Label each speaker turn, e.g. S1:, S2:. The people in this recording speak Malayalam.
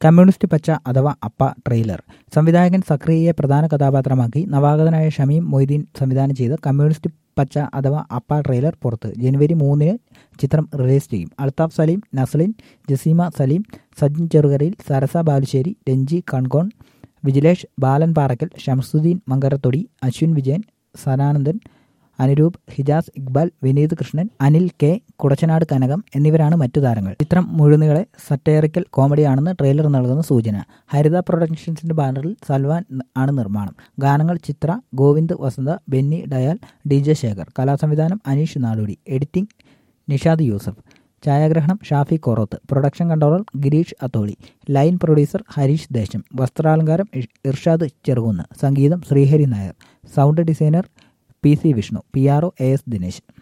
S1: കമ്മ്യൂണിസ്റ്റ് പച്ച അഥവാ അപ്പ ട്രെയിലർ സംവിധായകൻ സക്രിയയെ പ്രധാന കഥാപാത്രമാക്കി നവാഗതനായ ഷമീം മൊയ്തീൻ സംവിധാനം ചെയ്ത കമ്മ്യൂണിസ്റ്റ് പച്ച അഥവാ അപ്പ ട്രെയിലർ പുറത്ത് ജനുവരി മൂന്നിന് ചിത്രം റിലീസ് ചെയ്യും അൽത്താഫ് സലീം നസ്ലിൻ ജസീമ സലീം സജിൻ ചെറുകരയിൽ സരസ ബാലുശ്ശേരി രഞ്ജി കൺകോൺ വിജിലേഷ് ബാലൻ പാറക്കൽ ഷംസുദ്ദീൻ മങ്കരത്തൊടി അശ്വിൻ വിജയൻ സനാനന്ദൻ അനുരൂപ് ഹിജാസ് ഇക്ബാൽ വിനീത് കൃഷ്ണൻ അനിൽ കെ കുടച്ചനാട് കനകം എന്നിവരാണ് മറ്റു താരങ്ങൾ ചിത്രം മുഴുനീളെ സറ്റേറിക്കൽ കോമഡിയാണെന്ന് ട്രെയിലർ നൽകുന്ന സൂചന ഹരിത പ്രൊഡക്ഷൻസിന്റെ ബാനറിൽ സൽവാൻ ആണ് നിർമ്മാണം ഗാനങ്ങൾ Chithra Govind Vasantha Benny Dayal D J Sekhar കലാസംവിധാനം അനീഷ് നാടോടി എഡിറ്റിംഗ് നിഷാദ് യൂസഫ് ഛായാഗ്രഹണം Shafi Koroth production controller Gireesh Atholi line producer Harish Desam വസ്ത്രാലങ്കാരം ഇർഷാദ് ചെറുകുന്ന് സംഗീതം Sreehari Nair sound designer P C Vishnu P R O A S Dinesh